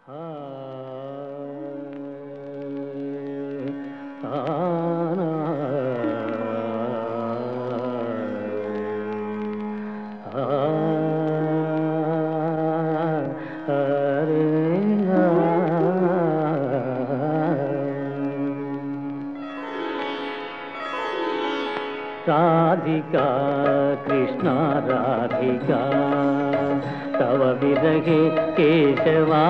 రాధికా కృష్ణ రాధికా తవ విరగే కేశవా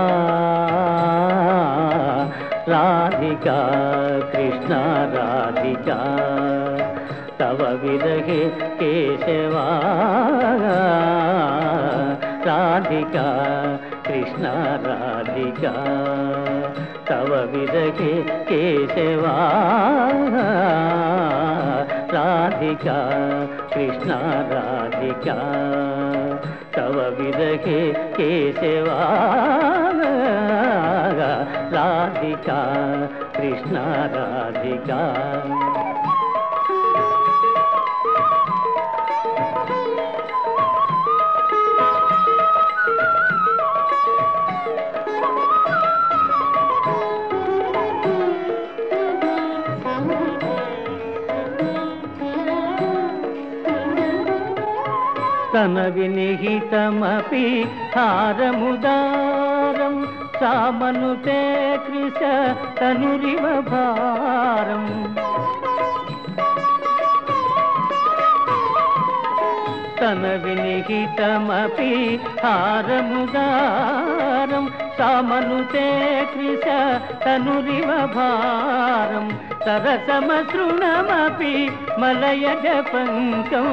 రాధికా కృష్ణ రాధికా తవ విరగే కేశవా రాధికా కృష్ణ రాధికా తవ విరగే కేశవా రాధికా కృష్ణ రాధికా తవ విరహే కేశవా రాధికా కృష్ణ రాధికా తన వినిహితమపి హారముదారం సామనుతే కృష తనురివ భారం తన వినిహితమపి హారముదారం సామనుతే కృష తనురివ భారం సరసమసృణమపి మలయజ పంకం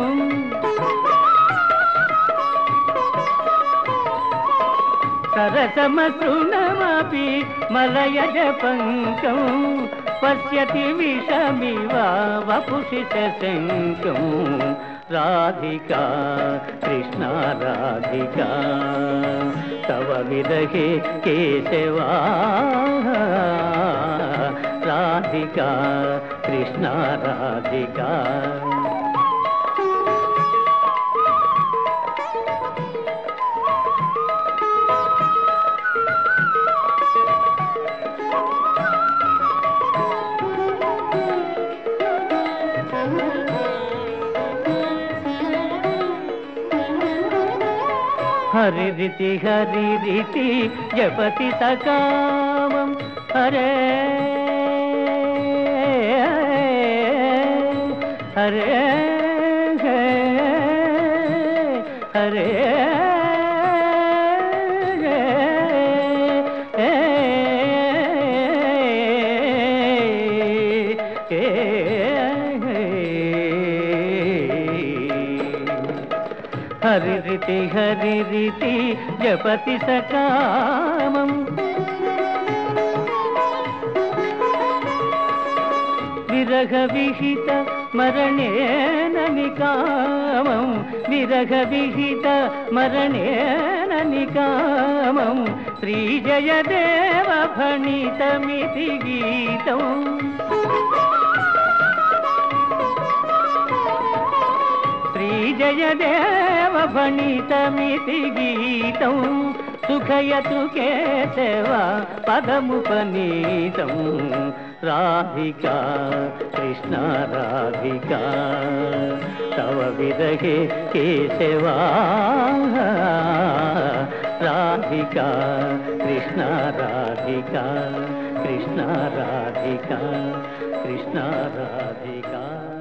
సరసమసృణమపి మలయజ పంకం పశ్యతి విషమివ వపుషి శంకం రాధికా కృష్ణ రాధికా తవ విరహే కేశవా రాధికా కృష్ణ రాధికా హరిరితి హరిరితి జపతి సకామం హరే హరే హరే హరిరితి హరిరితి జపతి సకామం విరహ విహిత మరణేన నికామం విరహ విహిత మరణేన నికామం శ్రీజయదేవ భణితమితి గీతం శ్రీజయదేవ భణితమితి గీతం సుఖయతు కేశవ పదముపనీతం రాధికా కృష్ణ రాధికా తవ విరహే కేశవా రాధికా కృష్ణ రాధికా కృష్ణ రాధికా కృష్ణ రాధికా